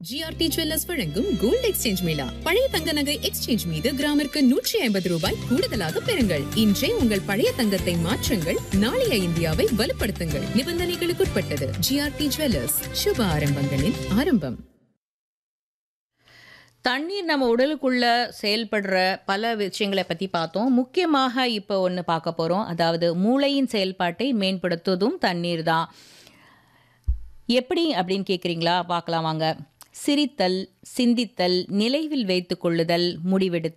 GRT jewellers வழங்கும் gold exchange mela பழைய தங்க நகை எக்ஸ்சேஞ்ச் மீது கிராமிற்கு நூற்றி ஐம்பது ரூபாய் கூடுதலாக பெறுங்கள் இன்றே உங்கள் பழைய தங்கத்தை மாற்றுங்கள் நாளைய இந்தியாவை வலுப்படுத்துங்கள் நிபந்தனைகளுக்குட்பட்டது ஜிஆர்டி ஜுவல்லர்ஸ் சுப ஆரம்பங்களின் ஆரம்பம் தண்ணீர் நம்ம உடலுக்குள்ள செயல்படுற பல விஷயங்களை பற்றி பார்த்தோம் முக்கியமாக இப்போ ஒன்று பார்க்க போகிறோம் அதாவது மூளையின் செயல்பாட்டை மேம்படுத்துவதும் தண்ணீர் தான் எப்படி அப்படின்னு கேட்குறீங்களா பார்க்கலாம் வாங்க சிரித்தல் சிந்தித்தல் நினைவில் வைத்துக் கொள்ளுதல் முடிவெடுத்தல்